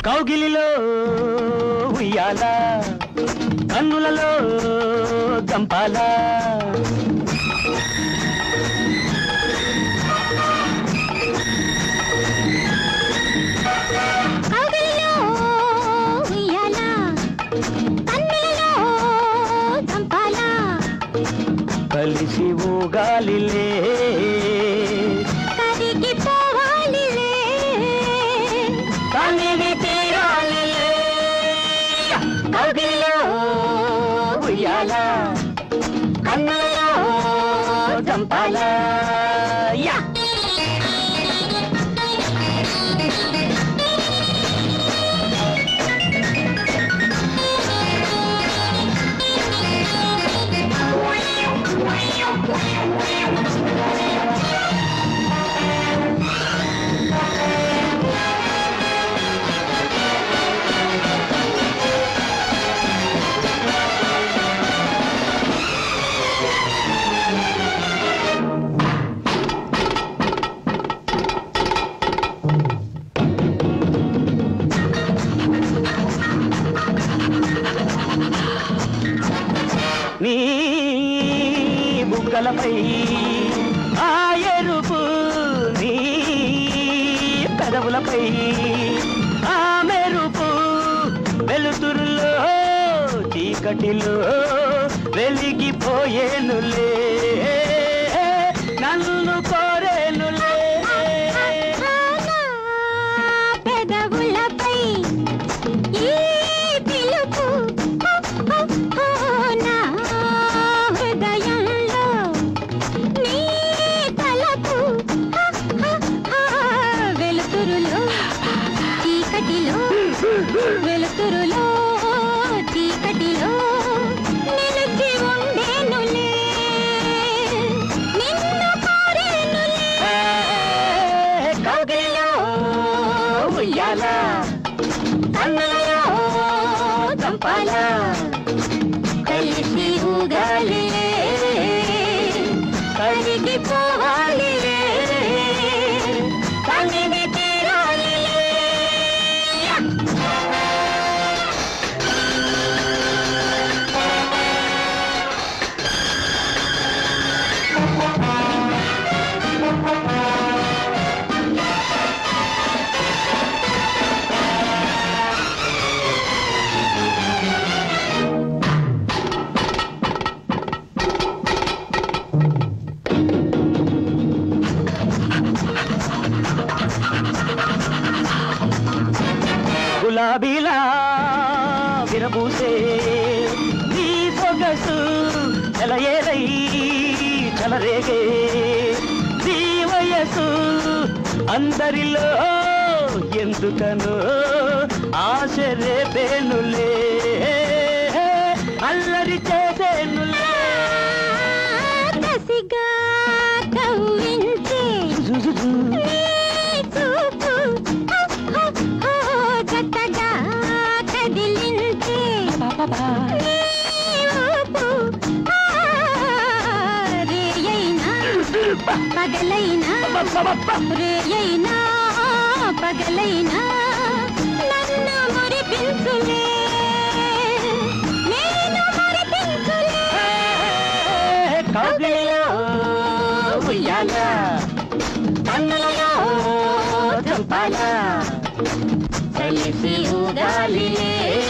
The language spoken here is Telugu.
కౌగిలిలో ఉయ్యాల కన్నులలో గంపాల కౌగిలిలో ఉయ్యాల, కన్నులలో చంపాల. కలిసి ఊగాలిలే కరిగిపోవాలిలే. కనివి తీరాలిలే కౌగిలిలో ఉయ్యాల కన్నులలో గంపాల యా నీ బుగ్గలపై ఆ ఎరుపు నీ పెదవులపై ఆ మెరుపు వెలుతురులో చీకటిలో వెలిగిపోయేనులే నన్ను కోరేనులే నా పెదవులపై ఈ పిలుపు ఓ, ఓ, నా హృదయంలో నీ తలపు వెలుతురులో చీకటిలో వెలుతురులో చీకటిలో నిలిచి ఉండేనులే నిన్ను కోరేనులే కౌగిలిలో ఉయ్యాల కన్నులలో చంపాల కలిసి ఊగాలిలే కరిగిపోవాలిలే కనివి తీరాలిలే గులాబీలా విరబూసే నీ సొగసు ఎలయేరై చలరేగే నీ వయసు అందరిలో ఎందుకనో ఆశ రేపేనులే అల్లరి చేసేనులే కసిగా కవ్వించే నీ చూపు ఓ, జతగా కదిలించే నీ ఊపు ఆ, రేయైనా పగలైనా రేయైనా పగలైనా నన్ను మురిపించులే నేను మురిపించులే కౌగిలిలో ఉయ్యాల కన్నులలో చంపాల కలిసి ఊగాలిలే